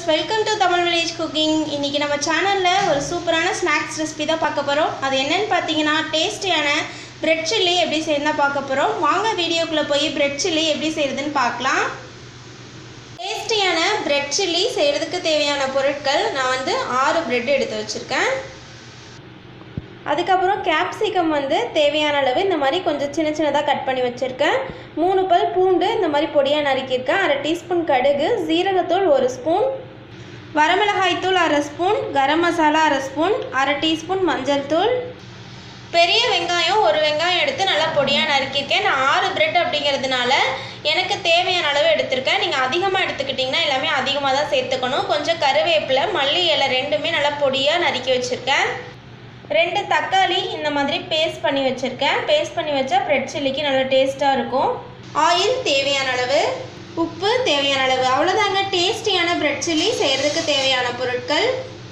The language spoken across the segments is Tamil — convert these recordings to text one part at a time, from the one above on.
welcome to Tamil village cooking இன்றைக்கி நம்ம சேனலில் ஒரு சூப்பரான ஸ்நாக்ஸ் ரெசிபி தான் பார்க்க போகிறோம் அது என்னன்னு பார்த்தீங்கன்னா டேஸ்டியான பிரெட் சில்லி எப்படி செய்யணும் பார்க்க போகிறோம் வாங்க வீடியோக்குள்ளே போய் பிரெட் சில்லி எப்படி செய்கிறதுன்னு பார்க்கலாம் டேஸ்டியான பிரெட் சில்லி செய்கிறதுக்கு தேவையான பொருட்கள் நான் வந்து ஆறு பிரெட் எடுத்து வச்சுருக்கேன் அதுக்கப்புறம் கேப்சிகம் வந்து தேவையான அளவு இந்த மாதிரி கொஞ்சம் சின்ன சின்னதாக கட் பண்ணி வச்சுருக்கேன் மூணு பல் பூண்டு இந்த மாதிரி பொடியாக நறுக்கியிருக்கேன் அரை டீஸ்பூன் கடுகு ஜீரகத்தூள் ஒரு ஸ்பூன் வரமிளகாய்த்தூள் அரை ஸ்பூன் கரம் மசாலா அரை ஸ்பூன் அரை டீஸ்பூன் மஞ்சள் தூள் பெரிய வெங்காயம் ஒரு வெங்காயம் எடுத்து நல்லா பொடியாக நறுக்கியிருக்கேன் நான் ஆறு பிரெட் அப்படிங்கிறதுனால எனக்கு தேவையான அளவு எடுத்திருக்கேன் நீங்கள் அதிகமாக எடுத்துக்கிட்டிங்கன்னா எல்லாமே அதிகமாக தான் சேர்த்துக்கணும் கொஞ்சம் கருவேப்பிலை மல்லி இலை ரெண்டுமே நல்லா பொடியாக நறுக்கி வச்சுருக்கேன் ரெண்டு தக்காளி இந்த மாதிரி பேஸ்ட் பண்ணி வச்சுருக்கேன் பேஸ்ட் பண்ணி வச்சா பிரெட் சில்லிக்கு நல்லா டேஸ்ட்டாக இருக்கும் ஆயில் தேவையான அளவு உப்பு தேவையான அளவு அவ்வளோதாங்க டேஸ்டியான பிரெட் சில்லி செய்கிறதுக்கு தேவையான பொருட்கள்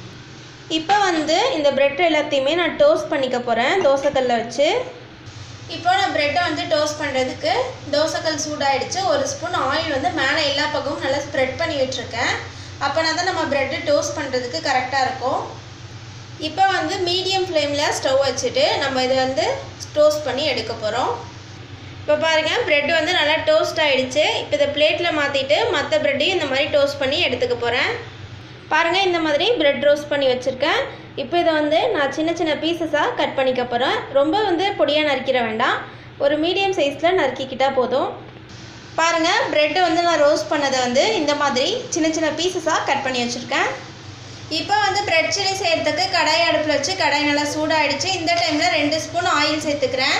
இப்போ வந்து இந்த பிரெட் எல்லாத்தையுமே நான் டோஸ்ட் பண்ணிக்க போகிறேன் தோசைக்கல்ல வச்சு இப்போ நான் ப்ரெட்டை வந்து டோஸ்ட் பண்ணுறதுக்கு தோசைக்கல் சூடாயிடுச்சு ஒரு ஸ்பூன் ஆயில் வந்து மேலே எல்லா பக்கமும் நல்லா ஸ்ப்ரெட் பண்ணி விட்டுருக்கேன் அப்போனா தான் நம்ம ப்ரெட்டு டோஸ்ட் பண்ணுறதுக்கு கரெக்டாக இருக்கும் இப்போ வந்து மீடியம் ஃப்ளேமில் ஸ்டவ் வச்சுட்டு நம்ம இதை வந்து டோஸ்ட் பண்ணி எடுக்க போகிறோம் இப்போ பாருங்கள் ப்ரெட் வந்து நல்லா டோஸ்ட் ஆகிடுச்சு இப்போ இதை பிளேட்டில் மாற்றிட்டு மற்ற ப்ரெட்டையும் இந்த மாதிரி டோஸ்ட் பண்ணி எடுத்துக்க போகிறேன் பாருங்கள் இந்த மாதிரி ப்ரெட் ரோஸ்ட் பண்ணி வச்சுருக்கேன் இப்போ இதை வந்து நான் சின்ன சின்ன பீசஸாக கட் பண்ணிக்க போகிறேன் ரொம்ப வந்து பொடியாக நறுக்கிட வேண்டாம் ஒரு மீடியம் சைஸில் நறுக்கிக்கிட்டால் போதும் பாருங்கள் ப்ரெட்டை வந்து நான் ரோஸ்ட் பண்ணதை வந்து இந்த மாதிரி சின்ன சின்ன பீசஸாக கட் பண்ணி வச்சுருக்கேன் இப்போ வந்து பிரெட் சில்லி செய்கிறதுக்கு கடாய் அடுப்பில் வச்சு கடாய் நல்லா சூடாகிடுச்சு இந்த டைமில் ரெண்டு ஸ்பூன் ஆயில் சேர்த்துக்கிறேன்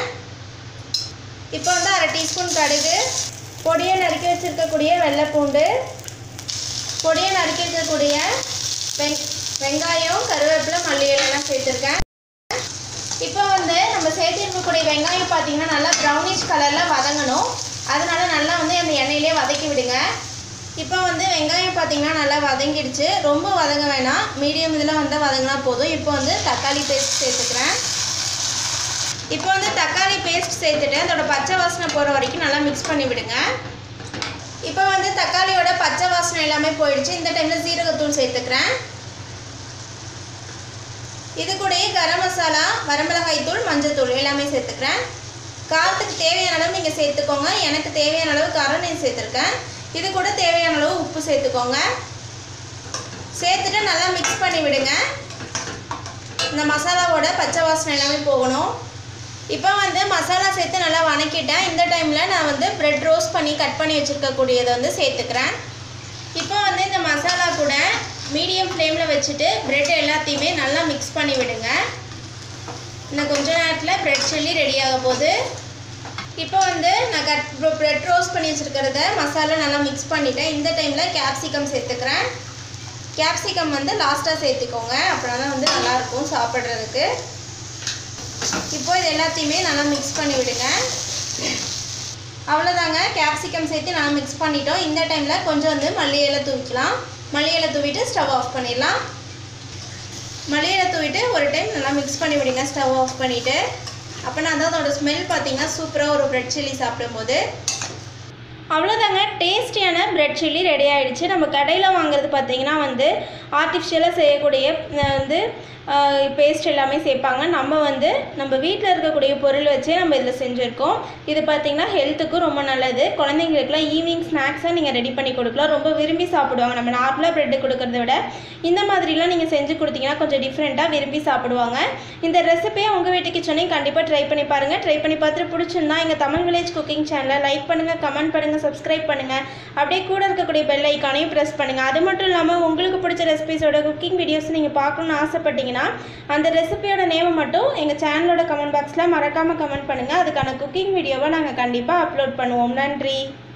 இப்போ வந்து அரை டீஸ்பூன் கடுகு பொடியை நறுக்கி வச்சுருக்கக்கூடிய வெள்ளைப்பூண்டு பொடியை நறுக்கி இருக்கக்கூடிய வெங் வெங்காயம் கருவேப்பிலை மல்லி எல்லாம் சேர்த்துருக்கேன் இப்போ வந்து நம்ம சேர்த்திருக்கக்கூடிய வெங்காயம் பார்த்தீங்கன்னா நல்லா ப்ரௌனிஷ் கலரில் வதங்கணும் அதனால நல்லா வந்து அந்த எண்ணெயிலே வதக்கி விடுங்க இப்போ வந்து வெங்காயம் பார்த்தீங்கன்னா நல்லா வதங்கிடுச்சு ரொம்ப வதங்க வேணாம் மீடியம் இதில் வந்தால் வதங்கினா போதும் இப்போ வந்து தக்காளி பேஸ்ட் சேர்த்துக்கிறேன் இப்போ வந்து தக்காளி பேஸ்ட் சேர்த்துட்டு அதோட பச்சை வாசனை போகிற வரைக்கும் நல்லா மிக்ஸ் பண்ணி விடுங்க இப்போ வந்து தக்காளியோட பச்சை வாசனை எல்லாமே போயிடுச்சு இந்த டைமில் சீரகத்தூள் சேர்த்துக்கிறேன் இது கூடயே கரம் மசாலா வரமிளகாய் தூள் மஞ்சள் தூள் எல்லாமே சேர்த்துக்கிறேன் காரத்துக்கு தேவையான அளவு நீங்கள் சேர்த்துக்கோங்க எனக்கு தேவையான அளவு காரம் நான் சேர்த்துருக்கேன் இது கூட தேவையான அளவு உப்பு சேர்த்துக்கோங்க சேர்த்துட்டு நல்லா மிக்ஸ் பண்ணி விடுங்க இந்த மசாலாவோட பச்சை வாசனை எல்லாமே போகணும் இப்போ வந்து மசாலா சேர்த்து நல்லா வணக்கிட்டேன் இந்த டைமில் நான் வந்து ப்ரெட் ரோஸ்ட் பண்ணி கட் பண்ணி வச்சுருக்கக்கூடியதை வந்து சேர்த்துக்கிறேன் இப்போ வந்து இந்த மசாலா கூட மீடியம் ஃப்ளேமில் வச்சுட்டு ப்ரெட் எல்லாத்தையுமே நல்லா மிக்ஸ் பண்ணி விடுங்க இன்னும் கொஞ்ச நேரத்தில் ப்ரெட் சில்லி ரெடி ஆக போகுது இப்போ வந்து நான் கட் ப்ரெட் ரோஸ்ட் பண்ணி வச்சுருக்கிறத மசாலா நல்லா மிக்ஸ் பண்ணிட்டேன் இந்த டைமில் கேப்சிகம் சேர்த்துக்கிறேன் கேப்சிகம் வந்து லாஸ்ட்டாக சேர்த்துக்கோங்க அப்படின்னா தான் வந்து நல்லாயிருக்கும் சாப்பிட்றதுக்கு இப்போ இது எல்லாத்தையுமே நல்லா மிக்ஸ் பண்ணி விடுங்க அவ்வளோதாங்க கேப்சிகம் சேர்த்து நல்லா மிக்ஸ் பண்ணிட்டோம் இந்த டைமில் கொஞ்சம் வந்து மல்லி இலை தூவிக்கலாம் மல்லி இலை தூவிட்டு ஸ்டவ் ஆஃப் பண்ணிடலாம் மல்லி இலை தூவிட்டு ஒரு டைம் நல்லா மிக்ஸ் பண்ணி விடுங்க ஸ்டவ் ஆஃப் பண்ணிவிட்டு அப்போனா தான் அதோட ஸ்மெல் பார்த்தீங்கன்னா சூப்பராக ஒரு ப்ரெட் சில்லி சாப்பிடும்போது அவ்வளோதாங்க டேஸ்டியான ப்ரெட் சில்லி ரெடி ஆகிடுச்சு நம்ம கடையில் வாங்குறது பார்த்தீங்கன்னா வந்து ஆர்டிஃபிஷியலாக செய்யக்கூடிய அஹ், வந்து பேஸ்ட் எல்லாமே சேர்ப்பாங்க நம்ம வந்து நம்ம வீட்டில் இருக்கக்கூடிய பொருள் வச்சே நம்ம இதில் செஞ்சுருக்கோம் இது பார்த்திங்கன்னா ஹெல்த்துக்கும் ரொம்ப நல்லது குழந்தைங்களுக்குலாம் ஈவினிங் ஸ்நாக்ஸாக நீங்கள் ரெடி பண்ணி கொடுக்கலாம் ரொம்ப விரும்பி சாப்பிடுவாங்க நம்ம நார்மலாக ப்ரெட்டு கொடுக்கறத விட இந்த மாதிரிலாம் நீங்கள் செஞ்சு கொடுத்தீங்கன்னா கொஞ்சம் டிஃப்ரெண்ட்டாக விரும்பி சாப்பிடுவாங்க இந்த ரெசிபியை உங்கள் வீட்டு கிச்சனையும் கண்டிப்பாக ட்ரை பண்ணி பாருங்கள் ட்ரை பண்ணி பார்த்துட்டு பிடிச்சிருந்தா எங்கள் தமிழ் வில்லேஜ் குக்கிங் சேனலை லைக் பண்ணுங்கள் கமெண்ட் பண்ணுங்கள் சப்ஸ்கிரைப் பண்ணுங்கள் அப்படியே கூட இருக்கக்கூடிய பெல் ஐக்கானையும் ப்ரெஸ் பண்ணுங்கள் அது மட்டும் இல்லாமல் உங்களுக்கு பிடிச்ச ரெசிபிஸோட குக்கிங் வீடியோஸ் நீங்கள் பார்க்கணுன்னு ஆசைப்பட்டீங்கன்னா அந்த ரெசிபியோட நேமை மட்டும் எங்கள் சேனலோட கமெண்ட் பாக்ஸில் மறக்காமல் கமெண்ட் பண்ணுங்கள் அதுக்கான குக்கிங் வீடியோவை நாங்கள் கண்டிப்பாக அப்லோட் பண்ணுவோம் நன்றி